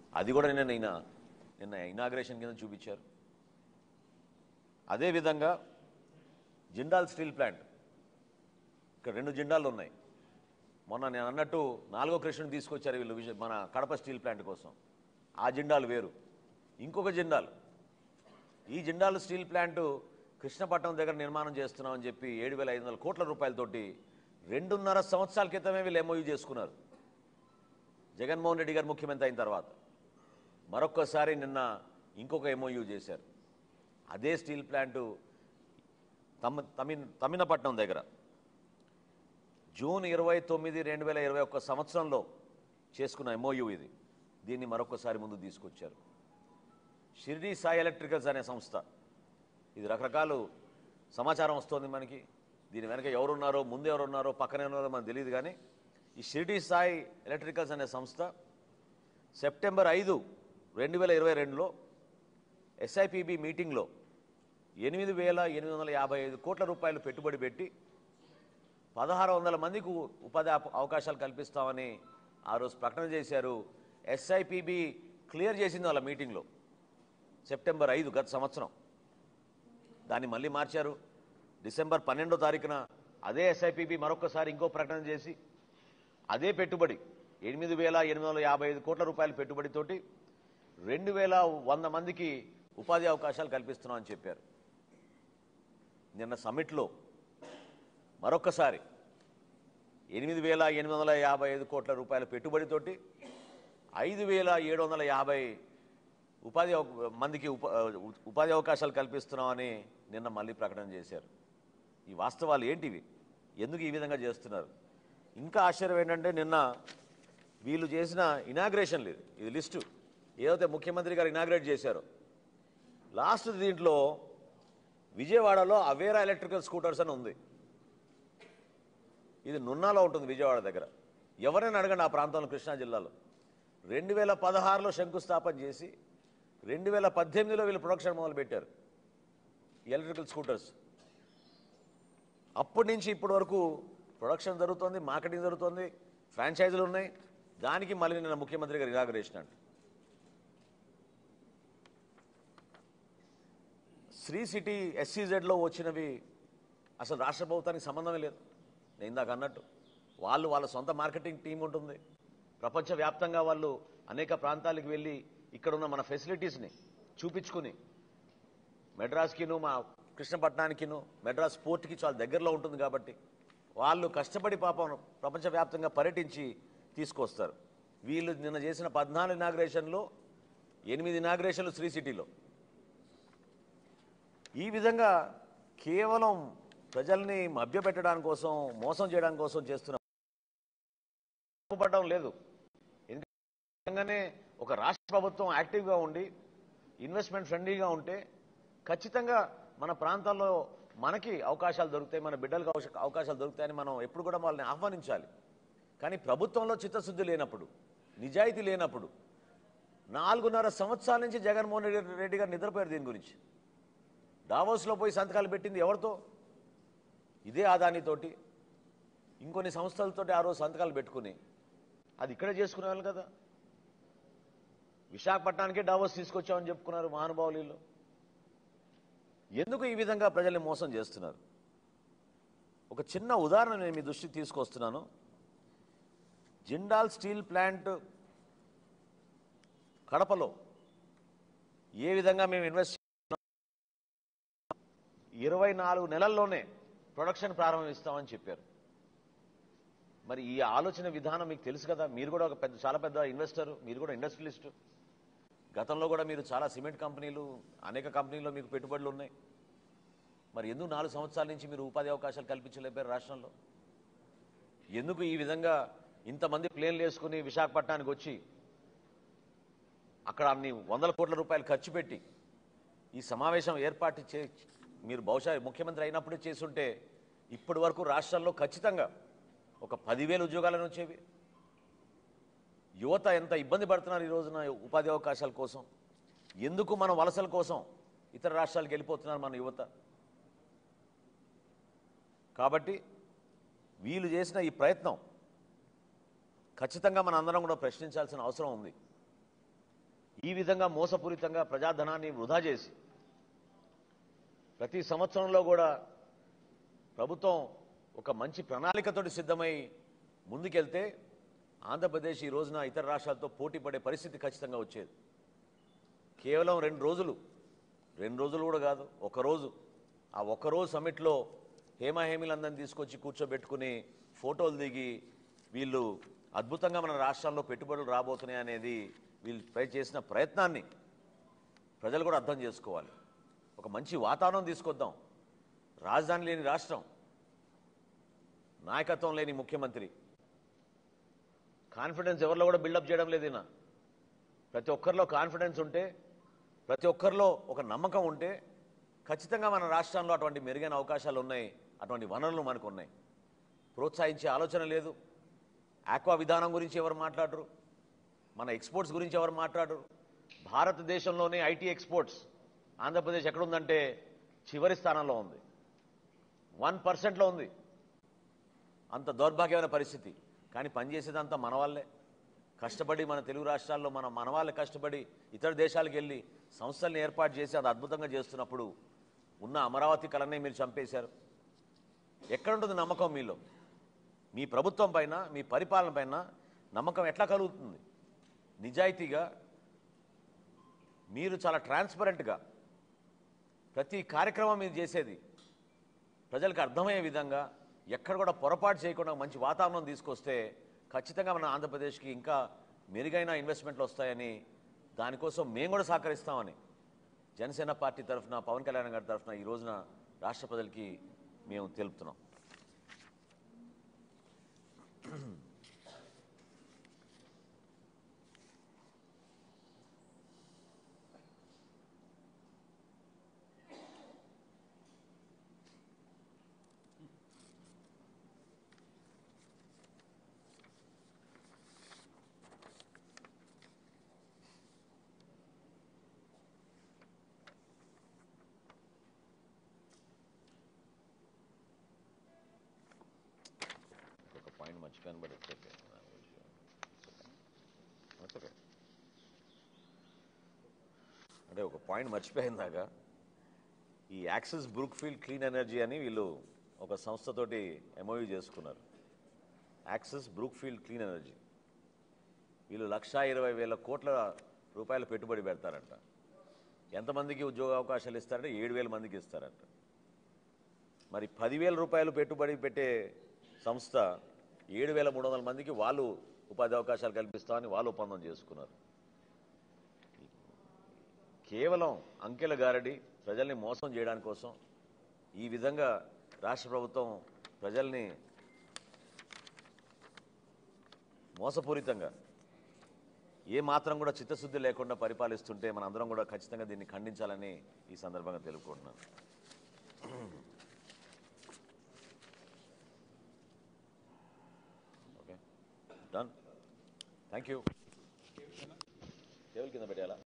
అది కూడా నిన్న నిన్న నిన్న ఇనాగ్రేషన్ కింద చూపించారు అదేవిధంగా జిండాల్ స్టీల్ ప్లాంట్ ఇక్కడ రెండు జిండాలు ఉన్నాయి మొన్న నేను అన్నట్టు నాలుగో కృష్ణుని తీసుకొచ్చారు వీళ్ళు విజయ- మన కడప స్టీల్ ప్లాంట్ కోసం ఆ జిండాలు వేరు ఇంకొక జిండాల్ ఈ జిండాల్ స్టీల్ ప్లాంటు కృష్ణపట్నం దగ్గర నిర్మాణం చేస్తున్నామని చెప్పి ఏడు వేల ఐదు వందల కోట్ల రూపాయలతోటి రెండున్నర సంవత్సరాల క్రితమే వీళ్ళు ఎంఓయూ చేసుకున్నారు జగన్మోహన్ రెడ్డి గారు ముఖ్యమంత్రి అయిన తర్వాత మరొక్కసారి నిన్న ఇంకొక ఎంఓయూ చేశారు అదే స్టీల్ ప్లాంటు తమ తమి తమినపట్నం దగ్గర జూన్ ఇరవై తొమ్మిది రెండు వేల ఇరవై ఒక్క సంవత్సరంలో చేసుకున్న ఎంఓయూ ఇది దీన్ని మరొకసారి ముందు తీసుకొచ్చారు షిరిడి సాయి ఎలక్ట్రికల్స్ అనే సంస్థ ఇది రకరకాలు సమాచారం వస్తుంది మనకి దీని వెనక ఎవరున్నారో ముందు ఎవరున్నారో పక్కన ఉన్నారో మనకు తెలియదు కానీ ఈ షిరిడి సాయి ఎలక్ట్రికల్స్ అనే సంస్థ సెప్టెంబర్ ఐదు రెండు వేల ఇరవై రెండులో ఎస్ఐపిబి మీటింగ్లో ఎనిమిది వేల ఎనిమిది వందల యాభై ఐదు కోట్ల రూపాయలు పెట్టుబడి పెట్టి పదహారు వందల మందికి ఉపాధి అవ- అవకాశాలు కల్పిస్తామని ఆ రోజు ప్రకటన చేశారు ఎస్ఐపిబి క్లియర్ చేసింది వాళ్ళ మీటింగ్లో సెప్టెంబర్ ఐదు గత సంవత్సరం దాన్ని మళ్ళీ మార్చారు డిసెంబర్ పన్నెండో తారీఖున అదే ఎస్ఐపిబి మరొకసారి ఇంకో ప్రకటన చేసి అదే పెట్టుబడి ఎనిమిది వేల ఎనిమిది వందల యాభై ఐదు కోట్ల రూపాయల పెట్టుబడితోటి రెండు వేల వంద మందికి ఉపాధి అవకాశాలు కల్పిస్తున్నామని చెప్పారు నిన్న సమ్మిట్లో మరొక్కసారి ఎనిమిది వేల ఎనిమిది వందల యాభై ఐదు కోట్ల రూపాయల పెట్టుబడితోటి ఐదు వేల ఏడు వందల యాభై ఉపాధి అవ- మందికి ఉప ఉపాధి అవకాశాలు కల్పిస్తున్నామని నిన్న మళ్ళీ ప్రకటన చేశారు ఈ వాస్తవాలు ఏంటివి ఎందుకు ఈ విధంగా చేస్తున్నారు ఇంకా ఆశ్చర్యం ఏంటంటే నిన్న వీళ్ళు చేసిన ఇనాగ్రేషన్ లేదు ఇది లిస్టు ఏదైతే ముఖ్యమంత్రి గారు ఇనాగ్రేట్ చేశారో లాస్ట్ దీంట్లో విజయవాడలో అవేరా ఎలక్ట్రికల్ స్కూటర్స్ అని ఉంది ఇది నున్నాలో ఉంటుంది విజయవాడ దగ్గర ఎవరైనా అడగండి ఆ ప్రాంతంలో కృష్ణా జిల్లాలో రెండు వేల పదహారులో శంకుస్థాపన చేసి రెండు వేల పద్దెనిమిదిలో వీళ్ళు ప్రొడక్షన్ మొదలుపెట్టారు ఈ ఎలక్ట్రికల్ స్కూటర్స్ అప్పటి నుంచి ఇప్పటి వరకు ప్రొడక్షన్ జరుగుతోంది మార్కెటింగ్ జరుగుతోంది ఫ్రాంచైజీలు ఉన్నాయి దానికి మళ్ళీ నిన్న ముఖ్యమంత్రి గారు ఇనాగరేషన్ అంట శ్రీ సిటీ ఎస్సీజెడ్లో వచ్చినవి అసలు రాష్ట్ర ప్రభుత్వానికి సంబంధమే లేదు నేను ఇందాక అన్నట్టు వాళ్ళు వాళ్ళ సొంత మార్కెటింగ్ టీం ఉంటుంది ప్రపంచవ్యాప్తంగా వాళ్ళు అనేక ప్రాంతాలకు వెళ్ళి ఇక్కడ ఉన్న మన ఫెసిలిటీస్ని చూపించుకుని మెడ్రాస్కిను మా కృష్ణపట్నానికిను మెడ్రాస్ పోర్ట్కి చాలా దగ్గరలో ఉంటుంది కాబట్టి వాళ్ళు కష్టపడి పాపం ప్రపంచవ్యాప్తంగా పర్యటించి తీసుకొస్తారు వీళ్ళు నిన్న చేసిన పద్నాలుగు ఇనాగ్రేషన్లో ఎనిమిది ఇనాగ్రేషన్లు శ్రీ సిటీలో ఈ విధంగా కేవలం ప్రజల్ని మభ్యపెట్టడానికి కోసం మోసం చేయడానికి కోసం చేస్తున్న పడడం లేదు ఎందుకంటే ఒక రాష్ట్ర ప్రభుత్వం యాక్టివ్గా ఉండి ఇన్వెస్ట్మెంట్ ఫ్రెండ్లీగా ఉంటే ఖచ్చితంగా మన ప్రాంతాల్లో మనకి అవకాశాలు దొరుకుతాయి మన బిడ్డలకు అవశ- అవకాశాలు దొరుకుతాయని మనం ఎప్పుడు కూడా వాళ్ళని ఆహ్వానించాలి కానీ ప్రభుత్వంలో చిత్తశుద్ధి లేనప్పుడు నిజాయితీ లేనప్పుడు నాలుగున్నర సంవత్సరాల నుంచి జగన్మోహన్ రెడ్డి రెడ్డి గారు నిద్రపోయారు దీని గురించి డావోస్లో పోయి సంతకాలు పెట్టింది ఎవరితో ఇదే ఆదానితోటి ఇంకొన్ని సంస్థలతోటి ఆ రోజు సంతకాలు పెట్టుకుని అది ఇక్కడే చేసుకునేవాళ్ళు కదా విశాఖపట్నానికే డావోస్ తీసుకొచ్చామని చెప్పుకున్నారు మహానుభావులు వీళ్ళు. ఎందుకు ఈ విధంగా ప్రజల్ని మోసం చేస్తున్నారు ఒక చిన్న ఉదాహరణ నేను మీ దృష్టికి తీసుకొస్తున్నాను జిండాల్ స్టీల్ ప్లాంట్ కడపలో ఏ విధంగా మేము ఇన్వెస్ట్ ఇరవై నాలుగు నెలల్లోనే ప్రొడక్షన్ ప్రారంభిస్తామని చెప్పారు మరి ఈ ఆలోచన విధానం మీకు తెలుసు కదా మీరు కూడా ఒక పెద్ద చాలా పెద్ద ఇన్వెస్టర్ మీరు కూడా ఇండస్ట్రియలిస్ట్ గతంలో కూడా మీరు చాలా సిమెంట్ కంపెనీలు అనేక కంపెనీల్లో మీకు పెట్టుబడులు ఉన్నాయి మరి ఎందుకు నాలుగు సంవత్సరాల నుంచి మీరు ఉపాధి అవకాశాలు కల్పించలేపారు రాష్ట్రంలో ఎందుకు ఈ విధంగా ఇంతమంది ప్లేన్లు వేసుకుని విశాఖపట్నానికి వచ్చి అక్కడ అన్ని వందల కోట్ల రూపాయలు ఖర్చు పెట్టి ఈ సమావేశం ఏర్పాటు చే మీరు బహుశా ముఖ్యమంత్రి అయినప్పుడే చేసుంటే ఇప్పటి వరకు రాష్ట్రాల్లో ఖచ్చితంగా ఒక పదివేల ఉద్యోగాలను వచ్చేవి యువత ఎంత ఇబ్బంది పడుతున్నారు ఈ రోజున ఉపాధి అవకాశాల కోసం ఎందుకు మన వలసల కోసం ఇతర రాష్ట్రాలకు వెళ్ళిపోతున్నారు మన యువత కాబట్టి వీళ్ళు చేసిన ఈ ప్రయత్నం ఖచ్చితంగా మన అందరం కూడా ప్రశ్నించాల్సిన అవసరం ఉంది ఈ విధంగా మోసపూరితంగా ప్రజాధనాన్ని వృధా చేసి ప్రతి సంవత్సరంలో కూడా ప్రభుత్వం ఒక మంచి ప్రణాళికతోటి సిద్ధమై ముందుకెళ్తే ఆంధ్రప్రదేశ్ ఈ రోజున ఇతర రాష్ట్రాలతో పోటీ పడే పరిస్థితి ఖచ్చితంగా వచ్చేది కేవలం రెండు రోజులు రెండు రోజులు కూడా కాదు ఒక రోజు ఆ ఒక్కరోజు సమ్మిట్లో హేమాహేమిలందరినీ తీసుకొచ్చి కూర్చోబెట్టుకుని ఫోటోలు దిగి వీళ్ళు అద్భుతంగా మన రాష్ట్రాల్లో పెట్టుబడులు రాబోతున్నాయి అనేది వీళ్ళు ట్రై చేసిన ప్రయత్నాన్ని ప్రజలు కూడా అర్థం చేసుకోవాలి ఒక మంచి వాతావరణం తీసుకొద్దాం రాజధాని లేని రాష్ట్రం నాయకత్వం లేని ముఖ్యమంత్రి కాన్ఫిడెన్స్ ఎవరిలో కూడా బిల్డప్ చేయడం లేదు ఈయన ప్రతి ఒక్కరిలో కాన్ఫిడెన్స్ ఉంటే ప్రతి ఒక్కరిలో ఒక నమ్మకం ఉంటే ఖచ్చితంగా మన రాష్ట్రంలో అటువంటి మెరుగైన అవకాశాలు ఉన్నాయి అటువంటి వనరులు మనకు ఉన్నాయి ప్రోత్సహించే ఆలోచన లేదు ఆక్వా విధానం గురించి ఎవరు మాట్లాడరు మన ఎక్స్పోర్ట్స్ గురించి ఎవరు మాట్లాడరు భారతదేశంలోనే ఐటీ ఎక్స్పోర్ట్స్ ఆంధ్రప్రదేశ్ ఎక్కడుందంటే చివరి స్థానంలో ఉంది వన్ పర్సెంట్లో ఉంది అంత దౌర్భాగ్యమైన పరిస్థితి కానీ పనిచేసేదంతా మన వాళ్ళే కష్టపడి మన తెలుగు రాష్ట్రాల్లో మన మన వాళ్ళే కష్టపడి ఇతర దేశాలకు వెళ్ళి సంస్థల్ని ఏర్పాటు చేసి అది అద్భుతంగా చేస్తున్నప్పుడు ఉన్న అమరావతి కళనే మీరు చంపేశారు ఎక్కడుంటుంది నమ్మకం మీలో మీ ప్రభుత్వం పైన మీ పరిపాలన పైన నమ్మకం ఎట్లా కలుగుతుంది నిజాయితీగా మీరు చాలా ట్రాన్స్పరెంట్గా ప్రతి కార్యక్రమం మీరు చేసేది ప్రజలకు అర్థమయ్యే విధంగా ఎక్కడ కూడా పొరపాటు చేయకుండా మంచి వాతావరణం తీసుకొస్తే ఖచ్చితంగా మన ఆంధ్రప్రదేశ్కి ఇంకా మెరుగైన ఇన్వెస్ట్మెంట్లు వస్తాయని దానికోసం మేము కూడా సహకరిస్తామని జనసేన పార్టీ తరఫున పవన్ కళ్యాణ్ గారి తరఫున ఈ రోజున రాష్ట్ర ప్రజలకి మేము తెలుపుతున్నాం ఒక పాయింట్ మర్చిపోయాను but it's okay it's okay అంటే ఒక పాయింట్ మర్చిపోయిందాక ఈ యాక్సెస్ బ్రూక్ఫీల్డ్ క్లీన్ ఎనర్జీ అని వీళ్ళు ఒక సంస్థతోటి ఎంఓయూ చేసుకున్నారు యాక్సెస్ బ్రూక్ఫీల్డ్ క్లీన్ ఎనర్జీ వీళ్ళు లక్షా ఇరవై వేల కోట్ల రూపాయల పెట్టుబడి పెడతారంట ఎంతమందికి ఉద్యోగ అవకాశాలు ఇస్తారంటే ఏడు వేల మందికి ఇస్తారంట మరి పదివేల రూపాయలు పెట్టుబడి పెట్టే సంస్థ ఏడు వేల మూడు వందల మందికి వాళ్ళు ఉపాధి అవకాశాలు కల్పిస్తామని వాళ్ళు ఒప్పందం చేసుకున్నారు కేవలం అంకెల గారడి ప్రజల్ని మోసం చేయడానికి కోసం ఈ విధంగా రాష్ట్ర ప్రభుత్వం ప్రజల్ని మోసపూరితంగా ఏ మాత్రం కూడా చిత్తశుద్ధి లేకుండా పరిపాలిస్తుంటే మనందరం కూడా ఖచ్చితంగా దీన్ని ఖండించాలని ఈ సందర్భంగా తెలుపుకుంటున్నాను okay done thank you table కింద పెట్టాలా